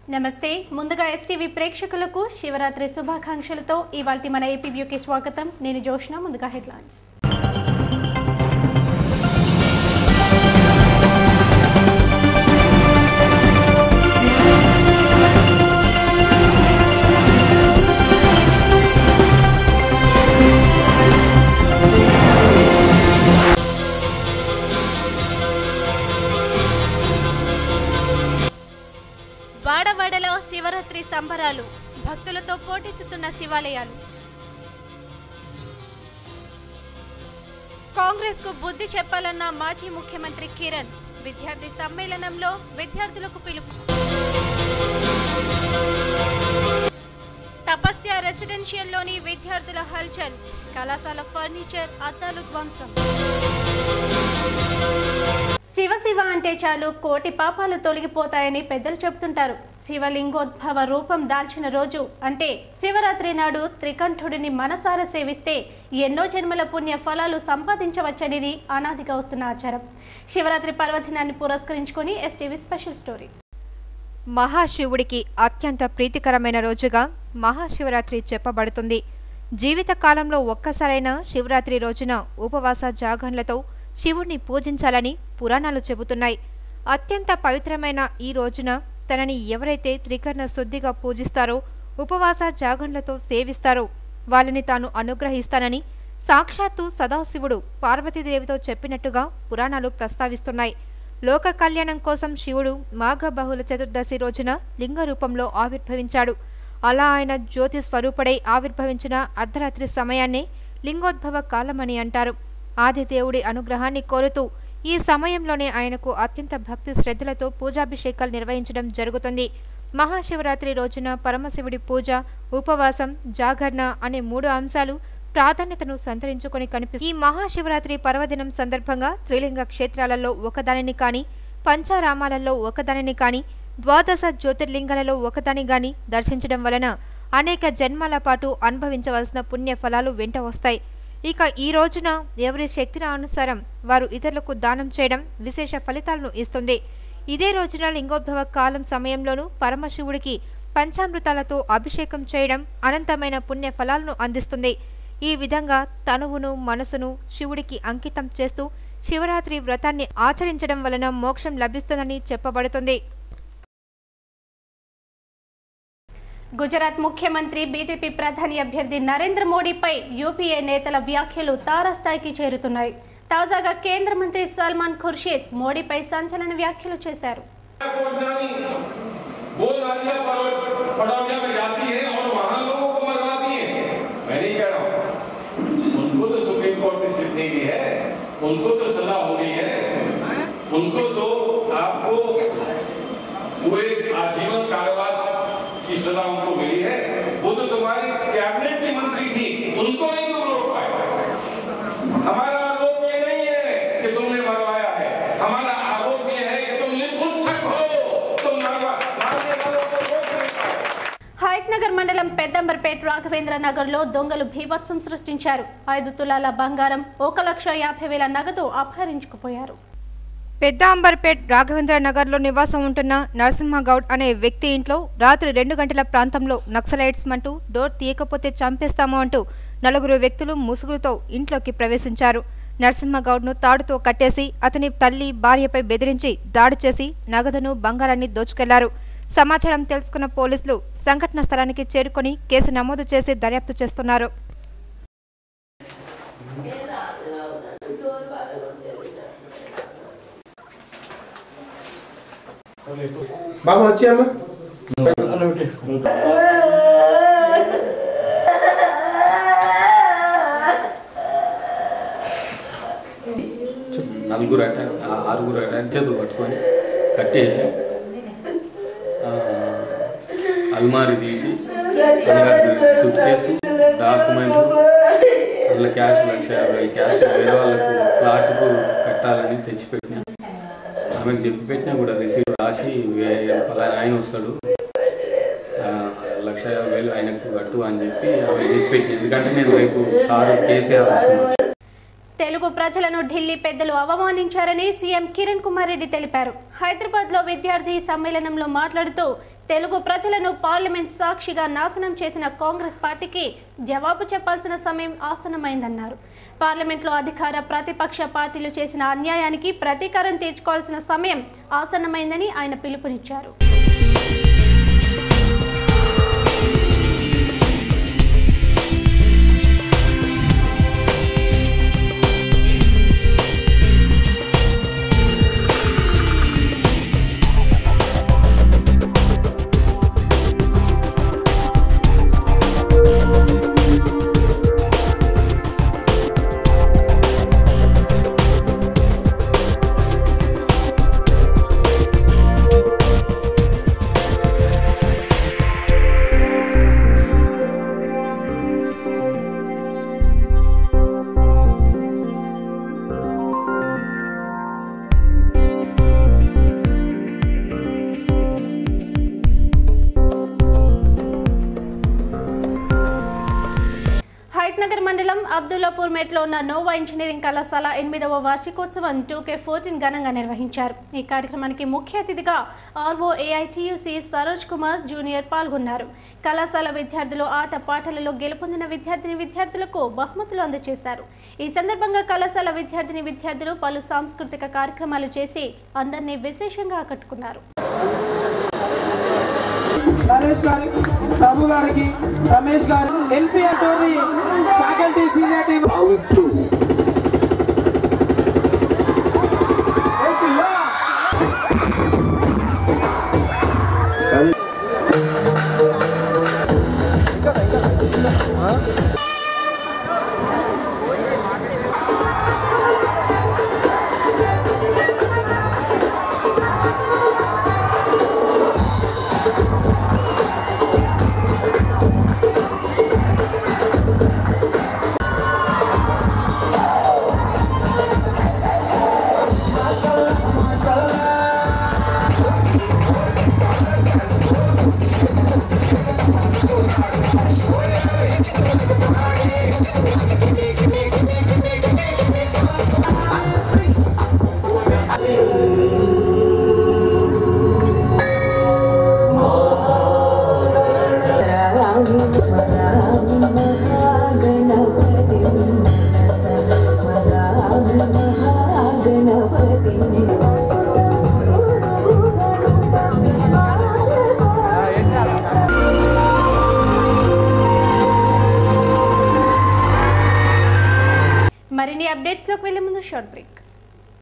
నమస్తే ముందుగా ఎస్టీవీ ప్రేక్షకులకు శివరాత్రి శుభాకాంక్షలతో ఇవాల్టి మన ఏపీ వ్యూకి స్వాగతం నేను జోష్న ముందుగా హెడ్లైన్స్ వాడవాడలో శివరాత్రి సంబరాలు భక్తులతో పోటెత్తుతున్న శివాలయాలు కాంగ్రెస్ కు బుద్ధి చెప్పాలన్న మాజీ ముఖ్యమంత్రి కిరణ్ విద్యార్థి సమ్మేళనంలో విద్యార్థులకు పిలుపు తపస్య రెసిడెన్షియల్లోని విద్యార్థుల హల్చల్ కళాశాల ఫర్నిచర్ అద్దాలు ధ్వంసం శివ శివ అంటే చాలు కోటి పాపాలు తొలగిపోతాయని పెద్దలు చెబుతుంటారు శివలింగోద్భవ రూపం దాల్చిన రోజు అంటే శివరాత్రి నాడు త్రికంఠుడిని మనసారా సేవిస్తే ఎన్నో జన్మల పుణ్య ఫలాలు సంపాదించవచ్చనేది అనాదిగా వస్తున్న ఆచారం శివరాత్రి పర్వదినాన్ని పురస్కరించుకొని ఎస్టీవీ స్పెషల్ స్టోరీ మహాశివుడికి అత్యంత ప్రీతికరమైన రోజుగా మహాశివరాత్రి చెప్పబడుతుంది జీవితకాలంలో ఒక్కసారైనా శివరాత్రి రోజున ఉపవాస జాగరణలతో శివుణ్ణి పూజించాలని పురాణాలు చెబుతున్నాయి అత్యంత పవిత్రమైన ఈ రోజున తనని ఎవరైతే త్రికరణ శుద్ధిగా పూజిస్తారో ఉపవాస జాగరణలతో సేవిస్తారో వాళ్ళని తాను అనుగ్రహిస్తానని సాక్షాత్తు సదాశివుడు పార్వతీదేవితో చెప్పినట్టుగా పురాణాలు ప్రస్తావిస్తున్నాయి లోక కళ్యాణం కోసం శివుడు మాఘ బహుళ చతుర్దశి రోజున లింగ రూపంలో ఆవిర్భవించాడు అలా ఆయన జ్యోతి స్వరూపుడై ఆవిర్భవించిన అర్ధరాత్రి సమయాన్నే లింగోద్భవ కాలమని అంటారు ఆదిదేవుడి అనుగ్రహాన్ని కోరుతూ ఈ సమయంలోనే ఆయనకు అత్యంత భక్తి శ్రద్ధలతో పూజాభిషేకాలు నిర్వహించడం జరుగుతుంది మహాశివరాత్రి రోజున పరమశివుడి పూజ ఉపవాసం జాగరణ అనే మూడు అంశాలు ప్రాధాన్యతను సంతరించుకొని కనిపిస్తుంది ఈ మహాశివరాత్రి పర్వదినం సందర్భంగా త్రిలింగ క్షేత్రాలలో ఒకదానిని కాని పంచారామాలలో ఒకదానిని కాని ద్వాదశ జ్యోతిర్లింగాలలో ఒకదాని గాని దర్శించడం వలన అనేక జన్మాల పాటు అనుభవించవలసిన పుణ్య ఫలాలు వెంట వస్తాయి ఇక ఈ రోజున ఎవరి శక్తిని అనుసారం వారు ఇతరులకు దానం చేయడం విశేష ఫలితాలను ఇస్తుంది ఇదే రోజున లింగోద్భవ కాలం సమయంలోనూ పరమశివుడికి పంచామృతాలతో అభిషేకం చేయడం అనంతమైన పుణ్య ఫలాలను అందిస్తుంది ఈ విధంగా తనువును మనసును శివుడికి అంకితం చేస్తూ శివరాత్రి వ్రతాన్ని ఆచరించడం వలన మోక్షం లభిస్తుందని చెప్పబడుతుంది గుజరాత్ ముఖ్యమంత్రి బీజేపీ ప్రధాని అభ్యర్థి నరేంద్ర మోడీపై యూపీఏ నేతల వ్యాఖ్యలు తారాస్థాయికి చేరుతున్నాయి తాజాగా కేంద్ర మంత్రి సల్మాన్ ఖుర్షీద్ మోడీపై సంచలన వ్యాఖ్యలు చేశారు पहुंचानी वो नालियां पड़ौलिया में जाती है और वहां लोगों को मरवाती है मैं नहीं कह रहा हूं उनको तो सुप्रीम कोर्ट ने चिट नहीं दी है उनको तो सजा हो गई है उनको तो आपको पूरे आजीवन कारावास की सजा उनको मिली है वो तो तुम्हारी कैबिनेट की मंत्री थी उनको नहीं तुम रोक पाए हमारा आरोप ये नहीं है कि तुमने मरवाया है हमारा आरोप ये है कि तुम निपुंसक हो तुम मरवा मारने वालों को रोक नहीं पाए హయత్ నగర్ మండలం పెద్దంబర్పేట్ రాఘవేంద్ర నగర్లో దొంగలు భీభత్సం సృష్టించారు ఐదు తులాల బంగారం ఒక లక్ష యాభై వేల నగదు అపహరించుకుపోయారు పెద్ద అంబర్పేట్ రాఘవేంద్ర నగర్లో నివాసం ఉంటున్న నరసింహగౌడ్ అనే వ్యక్తి ఇంట్లో రాత్రి రెండు గంటల ప్రాంతంలో నక్సలైట్స్ అంటూ డోర్ తీయకపోతే చంపేస్తాము అంటూ నలుగురు వ్యక్తులు ముసుగులతో ఇంట్లోకి ప్రవేశించారు నరసింహగౌడ్ను తాడుతో కట్టేసి అతని తల్లి భార్యపై బెదిరించి దాడి చేసి నగదును బంగారాన్ని దోచుకెళ్లారు సమాచారం తెలుసుకున్న పోలీసులు సంఘటన స్థలానికి చేరుకొని కేసు నమోదు చేసి దర్యాప్తు చేస్తున్నారు బాబు వచ్చాయమ్మా నలుగురు అటాక్ ఆ- ఆరుగురు అటాక్ చేతులు పట్టుకొని కట్టేసి ఆ, అల్మారి తీసి సూట్ కేసు డాక్యుమెంట్లు అందులో క్యాష్ లక్ష యాభై వేలు క్యాష్ వేరే వాళ్ళకు ప్లాట్కు కట్టాలని తెచ్చిపెట్టినా ఆమెకు చెప్పి పెట్టినా కూడా రిసీవ్ రాసి వే- పలానా ఆయన వస్తాడు ఆ, లక్ష యాభై వేలు ఆయనకు కట్టు అని చెప్పి ఆమె చెప్పి పెట్టిన ఎందుకంటే నేను రేపు సారు కేసీఆర్ వస్తున్నాను తెలుగు ప్రజలను ఢిల్లీ పెద్దలు అవమానించారని సీఎం కిరణ్ కుమార్ రెడ్డి తెలిపారు హైదరాబాద్ లో విద్యార్థి సమ్మేళనంలో మాట్లాడుతూ తెలుగు ప్రజలను పార్లమెంట్ సాక్షిగా నాశనం చేసిన కాంగ్రెస్ పార్టీకి జవాబు చెప్పాల్సిన సమయం ఆసన్నమైందన్నారు పార్లమెంట్లో అధికార ప్రతిపక్ష పార్టీలు చేసిన అన్యాయానికి ప్రతీకారం తీర్చుకోవాల్సిన సమయం ఆసన్నమైందని ఆయన పిలుపునిచ్చారు హైత్నగర్ మండలం అబ్దుల్లాపూర్ మెట్లో ఉన్న నోవా ఇంజనీరింగ్ కళాశాల ఎనిమిదవ వార్షికోత్సవం టూకే ఫోర్టీన్ ఘనంగా నిర్వహించారు ఈ కార్యక్రమానికి ముఖ్య అతిథిగా RO AITUC Saroj Kumar junior పాల్గొన్నారు కళాశాల విద్యార్థులు ఆట పాటలలో గెలుపొందిన విద్యార్థిని విద్యార్థులకు బహుమతులు అందజేశారు ఈ సందర్భంగా కళాశాల విద్యార్థిని విద్యార్థులు పలు సాంస్కృతిక కార్యక్రమాలు చేసి అందరినీ విశేషంగా ఆకట్టుకున్నారు నరేష్ గారికి ప్రభు గారికి రమేష్ గారు LP attorney faculty senior team మరిన్ని అప్డేట్స్లోకి వెళ్లే ముందు షార్ట్ బ్రేక్